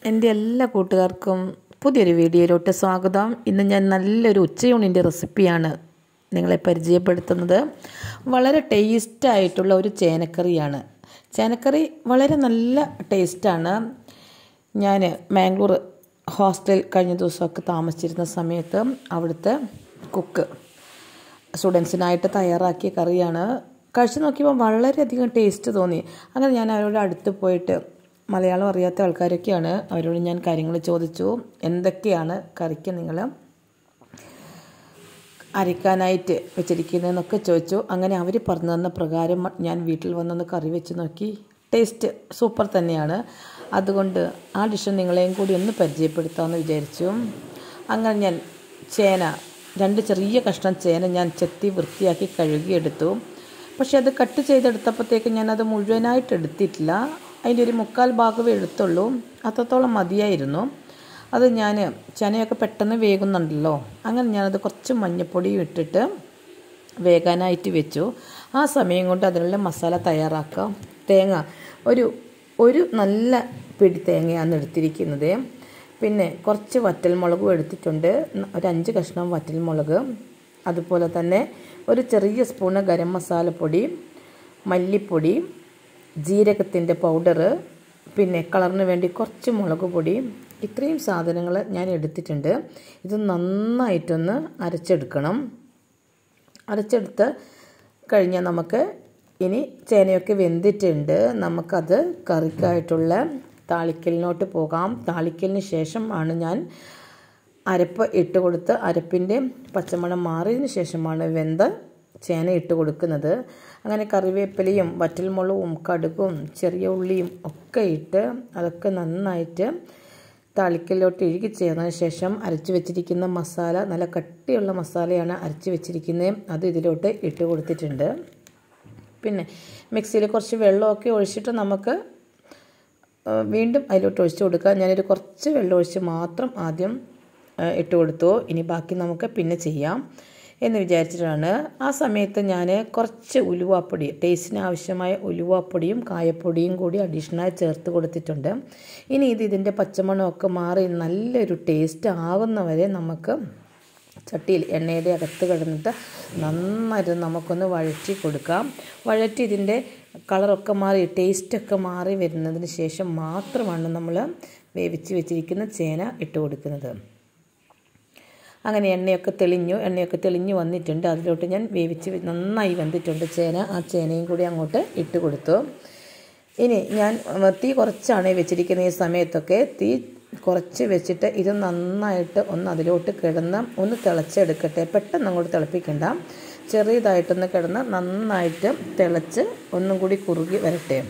എൻ്റെ എല്ലാ കൂട്ടുകാർക്കും പുതിയൊരു വീഡിയോയിലോട്ട് സ്വാഗതം ഇന്ന് ഞാൻ നല്ലൊരു ഉച്ചയൂണിൻ്റെ റെസിപ്പിയാണ് നിങ്ങളെ പരിചയപ്പെടുത്തുന്നത് വളരെ ടേസ്റ്റായിട്ടുള്ള ഒരു ചേനക്കറിയാണ് ചേനക്കറി വളരെ നല്ല ടേസ്റ്റാണ് ഞാൻ മാംഗ്ലൂർ ഹോസ്റ്റലിൽ കഴിഞ്ഞ ദിവസമൊക്കെ താമസിച്ചിരുന്ന സമയത്ത് അവിടുത്തെ കുക്ക് സ്റ്റുഡൻസിനായിട്ട് തയ്യാറാക്കിയ കറിയാണ് കഴിച്ചു നോക്കിയപ്പോൾ വളരെയധികം ടേസ്റ്റ് തോന്നി അങ്ങനെ ഞാൻ അവരോട് അടുത്ത് പോയിട്ട് മലയാളം അറിയാത്ത ആൾക്കാരൊക്കെയാണ് അവരോട് ഞാൻ കാര്യങ്ങൾ ചോദിച്ചു എന്തൊക്കെയാണ് കറിക്ക് നിങ്ങൾ അരയ്ക്കാനായിട്ട് വെച്ചിരിക്കുന്നതെന്നൊക്കെ ചോദിച്ചു അങ്ങനെ അവർ പറഞ്ഞു തന്ന പ്രകാരം ഞാൻ വീട്ടിൽ വന്നൊന്ന് കറി വെച്ച് നോക്കി ടേസ്റ്റ് സൂപ്പർ തന്നെയാണ് അതുകൊണ്ട് ആ ഡിഷ് നിങ്ങളെയും കൂടി ഒന്ന് പരിചയപ്പെടുത്താമെന്ന് വിചാരിച്ചു അങ്ങനെ ഞാൻ ചേന രണ്ട് ചെറിയ കഷ്ണം ചേന ഞാൻ ചെത്തി വൃത്തിയാക്കി കഴുകിയെടുത്തു പക്ഷെ അത് കട്ട് ചെയ്തെടുത്തപ്പോഴത്തേക്ക് ഞാനത് മുഴുവനായിട്ട് എടുത്തിട്ടില്ല അതിൻ്റെ ഒരു മുക്കാൽ ഭാഗമേ എടുത്തുള്ളൂ അത്രത്തോളം മതിയായിരുന്നു അത് ഞാൻ ചനയൊക്കെ പെട്ടെന്ന് വേകുന്നുണ്ടല്ലോ അങ്ങനെ ഞാനത് കുറച്ച് മഞ്ഞൾപ്പൊടിയും ഇട്ടിട്ട് വേകാനായിട്ട് വെച്ചു ആ സമയം കൊണ്ട് അതിനുള്ള മസാല തയ്യാറാക്കാം തേങ്ങ ഒരു ഒരു നല്ല പിടി തേങ്ങയാണ് എടുത്തിരിക്കുന്നത് പിന്നെ കുറച്ച് വറ്റൽമുളകും എടുത്തിട്ടുണ്ട് ഒരു അഞ്ച് കഷ്ണം വറ്റൽമുളക് അതുപോലെ തന്നെ ഒരു ചെറിയ സ്പൂണ് ഗരം മസാലപ്പൊടി മല്ലിപ്പൊടി ജീരകത്തിൻ്റെ പൗഡർ പിന്നെ കളറിന് വേണ്ടി കുറച്ച് മുളക് പൊടി ഇത്രയും സാധനങ്ങൾ ഞാൻ എടുത്തിട്ടുണ്ട് ഇത് നന്നായിട്ടൊന്ന് അരച്ചെടുക്കണം അരച്ചെടുത്ത് കഴിഞ്ഞാൽ നമുക്ക് ഇനി ചേനയൊക്കെ വെന്തിട്ടുണ്ട് നമുക്കത് കറിക്കായിട്ടുള്ള താളിക്കലിനോട്ട് പോകാം താളിക്കലിന് ശേഷം ആണ് ഞാൻ അരപ്പ് ഇട്ട് കൊടുത്ത് അരപ്പിൻ്റെ പച്ചമണം മാറിയതിന് ശേഷമാണ് വെന്ത ചേന ഇട്ട് കൊടുക്കുന്നത് അങ്ങനെ കറിവേപ്പിലയും വറ്റൽമുളകും കടുകും ചെറിയ ഉള്ളിയും ഒക്കെ ഇട്ട് അതൊക്കെ നന്നായിട്ട് താളിക്കലിലോട്ട് ഇഴുകി ചേർന്നതിന് ശേഷം അരച്ച് വെച്ചിരിക്കുന്ന മസാല നല്ല കട്ടിയുള്ള മസാലയാണ് അരച്ച് വെച്ചിരിക്കുന്നത് അത് ഇതിലോട്ട് ഇട്ട് കൊടുത്തിട്ടുണ്ട് പിന്നെ മിക്സിയിൽ കുറച്ച് വെള്ളമൊക്കെ ഒഴിച്ചിട്ട് നമുക്ക് വീണ്ടും അതിലോട്ട് ഒഴിച്ച് കൊടുക്കുക ഞാനൊരു കുറച്ച് വെള്ളം ഒഴിച്ച് മാത്രം ആദ്യം ഇട്ട് കൊടുത്തു ഇനി ബാക്കി നമുക്ക് പിന്നെ ചെയ്യാം എന്ന് വിചാരിച്ചിട്ടാണ് ആ സമയത്ത് ഞാൻ കുറച്ച് ഉലുവാപ്പൊടി ടേസ്റ്റിന് ആവശ്യമായ ഉലുവാപ്പൊടിയും കായപ്പൊടിയും കൂടി അഡീഷണലായി ചേർത്ത് കൊടുത്തിട്ടുണ്ട് ഇനി ഇത് ഇതിൻ്റെ പച്ചമണമൊക്കെ മാറി നല്ലൊരു ടേസ്റ്റ് ആകുന്നവരെ നമുക്ക് ചട്ടിയിൽ എണ്ണയുടെ അകത്ത് കിടന്നിട്ട് നന്നായിട്ട് നമുക്കൊന്ന് വഴറ്റി കൊടുക്കാം വഴറ്റി ഇതിൻ്റെ കളറൊക്കെ മാറി ടേസ്റ്റൊക്കെ മാറി വരുന്നതിന് ശേഷം മാത്രമാണ് നമ്മൾ വേവിച്ച് വെച്ചിരിക്കുന്ന ചേന ഇട്ട് കൊടുക്കുന്നത് അങ്ങനെ എണ്ണയൊക്കെ തെളിഞ്ഞു എണ്ണയൊക്കെ തെളിഞ്ഞു വന്നിട്ടുണ്ട് അതിലോട്ട് ഞാൻ വേവിച്ച് നന്നായി വെന്തിട്ടുണ്ട് ചേന ആ ചേനയും കൂടി അങ്ങോട്ട് ഇട്ട് കൊടുത്തു ഇനി ഞാൻ തീ കുറച്ചാണ് വെച്ചിരിക്കുന്ന ഈ സമയത്തൊക്കെ തീ കുറച്ച് വെച്ചിട്ട് ഇത് നന്നായിട്ട് ഒന്ന് അതിലോട്ട് കിടന്ന് ഒന്ന് തിളച്ചെടുക്കട്ടെ പെട്ടെന്ന് അങ്ങോട്ട് തിളപ്പിക്കണ്ട ചെറിയതായിട്ടൊന്ന് കിടന്ന് നന്നായിട്ട് തിളച്ച് ഒന്നും കൂടി കുറുകി വരട്ടെ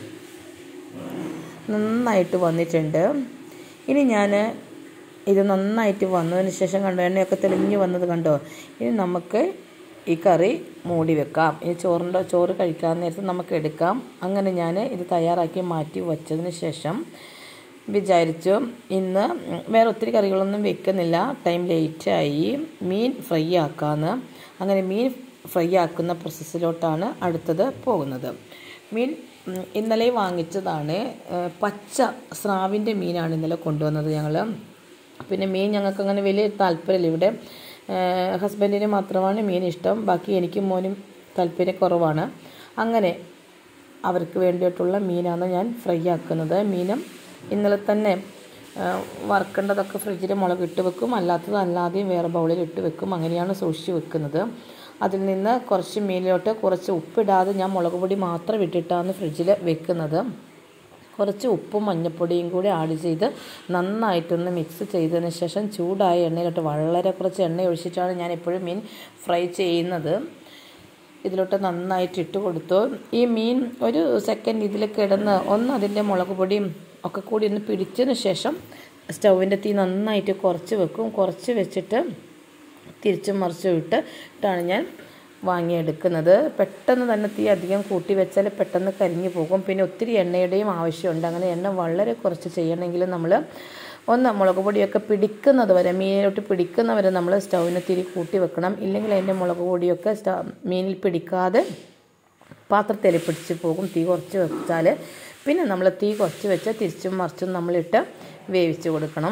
നന്നായിട്ട് വന്നിട്ടുണ്ട് ഇനി ഞാൻ ഇത് നന്നായിട്ട് വന്നതിന് ശേഷം കണ്ടോ എണ്ണയൊക്കെ തെളിഞ്ഞ് വന്നത് കണ്ടോ ഇനി നമുക്ക് ഈ കറി മൂടി വെക്കാം ഇനി ചോറിൻ്റെ ചോറ് കഴിക്കാൻ നേരത്ത് നമുക്ക് എടുക്കാം അങ്ങനെ ഞാൻ ഇത് തയ്യാറാക്കി മാറ്റി വച്ചതിന് ശേഷം വിചാരിച്ചു ഇന്ന് വേറെ ഒത്തിരി കറികളൊന്നും വെക്കുന്നില്ല ടൈം ലേറ്റായി മീൻ ഫ്രൈ ആക്കാമെന്ന് അങ്ങനെ മീൻ ഫ്രൈ ആക്കുന്ന പ്രോസസ്സിലോട്ടാണ് അടുത്തത് പോകുന്നത് മീൻ ഇന്നലെ വാങ്ങിച്ചതാണ് പച്ച സ്രാവിൻ്റെ മീനാണ് ഇന്നലെ കൊണ്ടുവന്നത് ഞങ്ങൾ പിന്നെ മീൻ ഞങ്ങൾക്ക് അങ്ങനെ വലിയ താല്പര്യമില്ല ഇവിടെ ഹസ്ബൻഡിന് മാത്രമാണ് മീൻ ഇഷ്ടം ബാക്കി എനിക്കും മോനും താല്പര്യം കുറവാണ് അങ്ങനെ അവർക്ക് വേണ്ടിയിട്ടുള്ള മീനാണ് ഞാൻ ഫ്രൈ ആക്കുന്നത് മീനും ഇന്നലെ തന്നെ വറക്കേണ്ടതൊക്കെ ഫ്രിഡ്ജിൽ മുളക് ഇട്ട് വെക്കും അല്ലാത്തത് അല്ലാതെയും വേറെ ബൗളിൽ ഇട്ട് വെക്കും അങ്ങനെയാണ് സൂക്ഷിച്ച് വെക്കുന്നത് അതിൽ നിന്ന് കുറച്ച് മീനിലോട്ട് കുറച്ച് ഉപ്പിടാതെ ഞാൻ മുളക് പൊടി മാത്രം ഇട്ടിട്ടാണ് ഫ്രിഡ്ജിൽ വെക്കുന്നത് കുറച്ച് ഉപ്പും മഞ്ഞൾപ്പൊടിയും കൂടി ആഡ് ചെയ്ത് നന്നായിട്ടൊന്ന് മിക്സ് ചെയ്തതിന് ശേഷം ചൂടായ എണ്ണയിലോട്ട് വളരെ കുറച്ച് എണ്ണ ഒഴിച്ചിട്ടാണ് ഞാൻ എപ്പോഴും മീൻ ഫ്രൈ ചെയ്യുന്നത് ഇതിലോട്ട് നന്നായിട്ട് ഇട്ട് കൊടുത്തു ഈ മീൻ ഒരു സെക്കൻഡ് ഇതിൽ കിടന്ന് ഒന്ന് അതിൻ്റെ മുളക് പൊടിയും ഒക്കെ കൂടി ഒന്ന് പിടിച്ചതിന് ശേഷം സ്റ്റൗവിൻ്റെ തീ നന്നായിട്ട് കുറച്ച് വെക്കും കുറച്ച് വെച്ചിട്ട് തിരിച്ചും മറിച്ചും ഇട്ട് ഇട്ടാണ് ഞാൻ വാങ്ങിയെടുക്കുന്നത് പെട്ടെന്ന് തന്നെ തീ അധികം കൂട്ടി വെച്ചാൽ പെട്ടെന്ന് കരിഞ്ഞു പോകും പിന്നെ ഒത്തിരി എണ്ണയുടെയും ആവശ്യമുണ്ട് അങ്ങനെ എണ്ണ വളരെ കുറച്ച് ചെയ്യണമെങ്കിൽ നമ്മൾ ഒന്ന് മുളക് പൊടിയൊക്കെ പിടിക്കുന്നത് വരെ മീനിലോട്ട് പിടിക്കുന്നവരെ നമ്മൾ സ്റ്റൗവിന് തിരി കൂട്ടി വെക്കണം ഇല്ലെങ്കിൽ അതിൻ്റെ മുളക് പൊടിയൊക്കെ സ്റ്റ മീനിൽ പിടിക്കാതെ പാത്രത്തിൽ പിടിച്ച് പോകും തീ കുറച്ച് വെച്ചാൽ പിന്നെ നമ്മൾ തീ കുറച്ച് വെച്ച് തിരിച്ചും മറിച്ചും നമ്മളിട്ട് വേവിച്ച് കൊടുക്കണം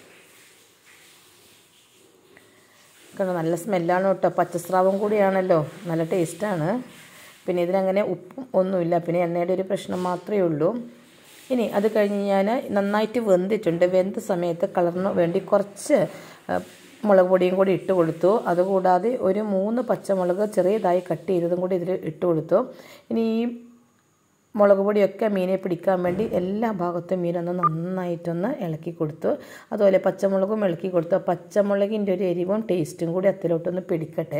കാരണം നല്ല സ്മെല്ലാണ് കേട്ടോ പച്ചസ്രാവം കൂടിയാണല്ലോ നല്ല ടേസ്റ്റാണ് പിന്നെ ഇതിനങ്ങനെ ഉപ്പും ഒന്നുമില്ല പിന്നെ എണ്ണയുടെ ഒരു പ്രശ്നം മാത്രമേ ഉള്ളൂ ഇനി അത് കഴിഞ്ഞ് ഞാൻ നന്നായിട്ട് വെന്തിട്ടുണ്ട് വെന്ത സമയത്ത് കളറിന് വേണ്ടി കുറച്ച് മുളക് പൊടിയും കൂടി ഇട്ട് കൊടുത്തു അതുകൂടാതെ ഒരു മൂന്ന് പച്ചമുളക് ചെറിയതായി കട്ട് ചെയ്തതും കൂടി ഇതിൽ ഇട്ട് കൊടുത്തു ഇനി ഈ മുളക് പൊടിയൊക്കെ മീനെ പിടിക്കാൻ വേണ്ടി എല്ലാ ഭാഗത്തും മീനൊന്ന് നന്നായിട്ടൊന്ന് ഇളക്കി കൊടുത്തു അതുപോലെ പച്ചമുളകും ഇളക്കി കൊടുത്തു പച്ചമുളകിൻ്റെ ഒരു എരിവും ടേസ്റ്റും കൂടി അതിലോട്ടൊന്ന് പിടിക്കട്ടെ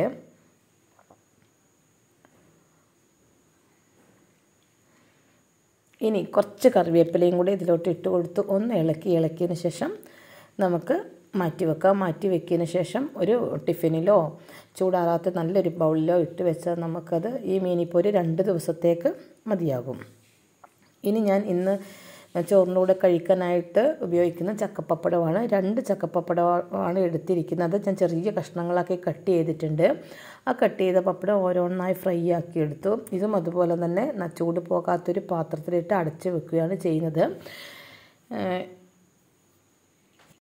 ഇനി കുറച്ച് കറിവേപ്പിലയും കൂടി ഇതിലോട്ട് ഇട്ട് കൊടുത്ത് ഒന്ന് ഇളക്കി ഇളക്കിയതിന് ശേഷം നമുക്ക് മാറ്റി വെക്കാം മാറ്റി വെക്കിയതിന് ശേഷം ഒരു ടിഫിനിലോ ചൂടാറാത്ത നല്ലൊരു ബൗളിലോ ഇട്ട് വെച്ചാൽ നമുക്കത് ഈ മീനിപ്പോൾ ഒരു രണ്ട് ദിവസത്തേക്ക് മതിയാകും ഇനി ഞാൻ ഇന്ന് ചോറിൻ്റെ കൂടെ കഴിക്കാനായിട്ട് ഉപയോഗിക്കുന്ന ചക്കപ്പപ്പടമാണ് രണ്ട് ചക്കപ്പപ്പടമാണ് എടുത്തിരിക്കുന്നത് ഞാൻ ചെറിയ കഷ്ണങ്ങളാക്കി കട്ട് ചെയ്തിട്ടുണ്ട് ആ കട്ട് ചെയ്ത പപ്പടം ഓരോന്നായി ഫ്രൈ ആക്കി എടുത്തു ഇതും അതുപോലെ തന്നെ ചൂട് പോകാത്തൊരു പാത്രത്തിലിട്ട് അടച്ച് വെക്കുകയാണ് ചെയ്യുന്നത്